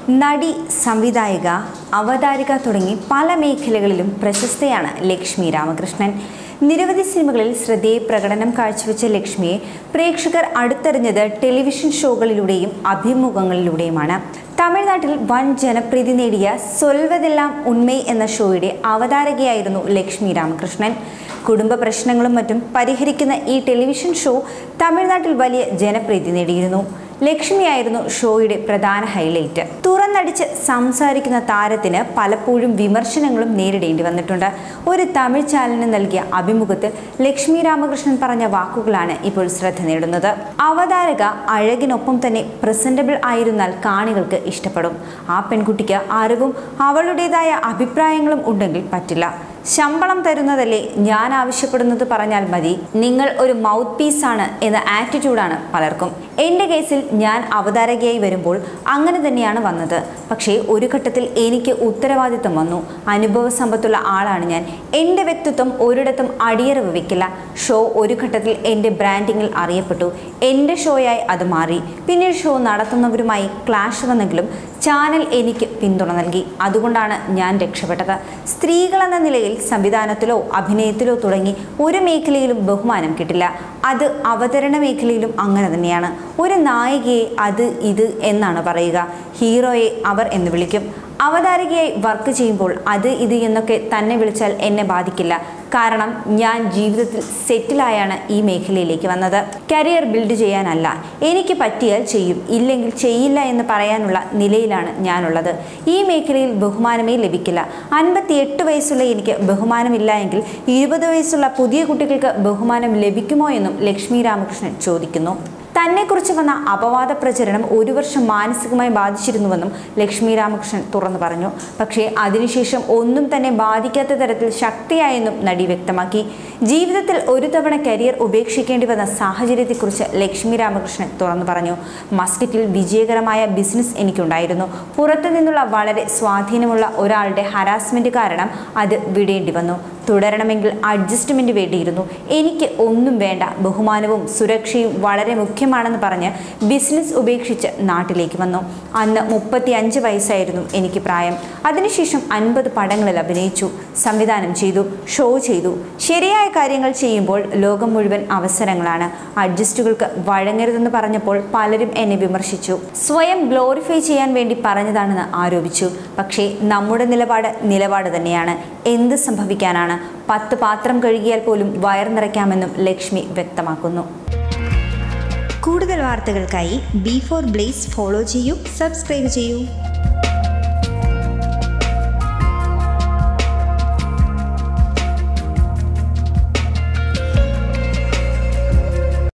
നടി സംവിധായിക അവതാരിക തുടങ്ങി പല മേഖലകളിലും പ്രശസ്തയാണ് ലക്ഷ്മി രാമകൃഷ്ണൻ നിരവധി സിനിമകളിൽ ശ്രദ്ധേയ പ്രകടനം കാഴ്ചവെച്ച ലക്ഷ്മിയെ പ്രേക്ഷകർ അടുത്തറിഞ്ഞത് ടെലിവിഷൻ ഷോകളിലൂടെയും അഭിമുഖങ്ങളിലൂടെയുമാണ് തമിഴ്നാട്ടിൽ വൻ ജനപ്രീതി നേടിയ സൊൽവതെല്ലാം ഉണ്മൈ എന്ന ഷോയുടെ അവതാരകയായിരുന്നു ലക്ഷ്മി രാമകൃഷ്ണൻ കുടുംബ പ്രശ്നങ്ങളും മറ്റും പരിഹരിക്കുന്ന ഈ ടെലിവിഷൻ ഷോ തമിഴ്നാട്ടിൽ വലിയ ജനപ്രീതി നേടിയിരുന്നു ലക്ഷ്മിയായിരുന്നു ഷോയുടെ പ്രധാന ഹൈലൈറ്റ് തുറന്നടിച്ച് സംസാരിക്കുന്ന താരത്തിന് പലപ്പോഴും വിമർശനങ്ങളും നേരിടേണ്ടി വന്നിട്ടുണ്ട് ഒരു തമിഴ് ചാനലിന് നൽകിയ അഭിമുഖത്തിൽ ലക്ഷ്മി രാമകൃഷ്ണൻ പറഞ്ഞ വാക്കുകളാണ് ഇപ്പോൾ ശ്രദ്ധ നേടുന്നത് അവതാരക അഴകിനൊപ്പം തന്നെ പ്രസന്റബിൾ ആയിരുന്നാൽ കാണികൾക്ക് ഇഷ്ടപ്പെടും ആ പെൺകുട്ടിക്ക് അറിവും അവളുടേതായ അഭിപ്രായങ്ങളും ഉണ്ടെങ്കിൽ പറ്റില്ല ശമ്പളം തരുന്നതല്ലേ ഞാൻ ആവശ്യപ്പെടുന്നത് പറഞ്ഞാൽ മതി നിങ്ങൾ ഒരു മൗത്ത് പീസ് ആണ് എന്ന ആറ്റിറ്റ്യൂഡാണ് പലർക്കും എൻ്റെ കേസിൽ ഞാൻ അവതാരകയായി വരുമ്പോൾ അങ്ങനെ തന്നെയാണ് വന്നത് പക്ഷേ ഒരു ഘട്ടത്തിൽ എനിക്ക് ഉത്തരവാദിത്തം വന്നു അനുഭവ സമ്പത്തുള്ള ആളാണ് ഞാൻ എൻ്റെ വ്യക്തിത്വം ഒരിടത്തും അടിയറവ് വെക്കില്ല ഷോ ഒരു ഘട്ടത്തിൽ എൻ്റെ ബ്രാൻഡിങ്ങിൽ അറിയപ്പെട്ടു എൻ്റെ ഷോയായി അത് മാറി പിന്നീട് ഷോ നടത്തുന്നവരുമായി ക്ലാഷ് വന്നെങ്കിലും ചാനൽ എനിക്ക് പിന്തുണ നൽകി അതുകൊണ്ടാണ് ഞാൻ രക്ഷപ്പെട്ടത് സ്ത്രീകൾ എന്ന നിലയിൽ സംവിധാനത്തിലോ അഭിനയത്തിലോ തുടങ്ങി ഒരു മേഖലയിലും ബഹുമാനം കിട്ടില്ല അത് അവതരണ മേഖലയിലും അങ്ങനെ തന്നെയാണ് ഒരു നായികയെ അത് ഇത് എന്നാണ് പറയുക ഹീറോയെ അവർ എന്ന് വിളിക്കും അവതാരകയായി വർക്ക് ചെയ്യുമ്പോൾ അത് ഇത് എന്നൊക്കെ തന്നെ വിളിച്ചാൽ എന്നെ ബാധിക്കില്ല കാരണം ഞാൻ ജീവിതത്തിൽ സെറ്റിലായാണ് ഈ മേഖലയിലേക്ക് വന്നത് കരിയർ ബിൽഡ് ചെയ്യാനല്ല എനിക്ക് പറ്റിയാൽ ചെയ്യും ഇല്ലെങ്കിൽ ചെയ്യില്ല എന്ന് പറയാനുള്ള നിലയിലാണ് ഞാനുള്ളത് ഈ മേഖലയിൽ ബഹുമാനമേ ലഭിക്കില്ല അൻപത്തി എട്ട് വയസ്സുള്ള എനിക്ക് ബഹുമാനമില്ല എങ്കിൽ ഇരുപത് വയസ്സുള്ള പുതിയ കുട്ടികൾക്ക് ബഹുമാനം ലഭിക്കുമോ എന്നും ലക്ഷ്മി രാമകൃഷ്ണൻ ചോദിക്കുന്നു തന്നെക്കുറിച്ച് വന്ന അപവാദ പ്രചരണം ഒരു വർഷം മാനസികമായി ബാധിച്ചിരുന്നുവെന്നും ലക്ഷ്മി രാമകൃഷ്ണൻ തുറന്നു പറഞ്ഞു പക്ഷേ അതിനുശേഷം ഒന്നും തന്നെ ബാധിക്കാത്ത തരത്തിൽ ശക്തിയായെന്നും നടി വ്യക്തമാക്കി ജീവിതത്തിൽ ഒരു തവണ കരിയർ ഉപേക്ഷിക്കേണ്ടി വന്ന സാഹചര്യത്തെക്കുറിച്ച് ലക്ഷ്മി രാമകൃഷ്ണൻ തുറന്നു പറഞ്ഞു മസ്കറ്റിൽ വിജയകരമായ ബിസിനസ് എനിക്കുണ്ടായിരുന്നു പുറത്തു നിന്നുള്ള വളരെ സ്വാധീനമുള്ള ഒരാളുടെ ഹരാസ്മെന്റ് കാരണം അത് വിടേണ്ടി വന്നു തുടരണമെങ്കിൽ അഡ്ജസ്റ്റ്മെന്റ് വേണ്ടിയിരുന്നു എനിക്ക് ഒന്നും വേണ്ട ബഹുമാനവും സുരക്ഷയും വളരെ മുഖ്യമാണെന്ന് പറഞ്ഞ് ബിസിനസ് ഉപേക്ഷിച്ച് നാട്ടിലേക്ക് വന്നു അന്ന് മുപ്പത്തി അഞ്ച് വയസ്സായിരുന്നു എനിക്ക് പ്രായം അതിനുശേഷം അൻപത് പടങ്ങളിൽ അഭിനയിച്ചു സംവിധാനം ചെയ്തു ഷോ ചെയ്തു ശരിയായ കാര്യങ്ങൾ ചെയ്യുമ്പോൾ ലോകം മുഴുവൻ അവസരങ്ങളാണ് അഡ്ജസ്റ്റുകൾക്ക് വഴങ്ങരുതെന്ന് പറഞ്ഞപ്പോൾ പലരും എന്നെ വിമർശിച്ചു സ്വയം ഗ്ലോറിഫൈ ചെയ്യാൻ വേണ്ടി പറഞ്ഞതാണെന്ന് ആരോപിച്ചു പക്ഷേ നമ്മുടെ നിലപാട് നിലപാട് തന്നെയാണ് എന്ത് സംഭവിക്കാനാണ് പത്ത് പാത്രം കഴുകിയാൽ പോലും വയർ നിറയ്ക്കാമെന്നും ലക്ഷ്മി വ്യക്തമാക്കുന്നു കൂടുതൽ വാർത്തകൾക്കായി ബി ഫോർ ബ്ലേസ് ഫോളോ ചെയ്യൂ സബ്സ്ക്രൈബ് ചെയ്യൂ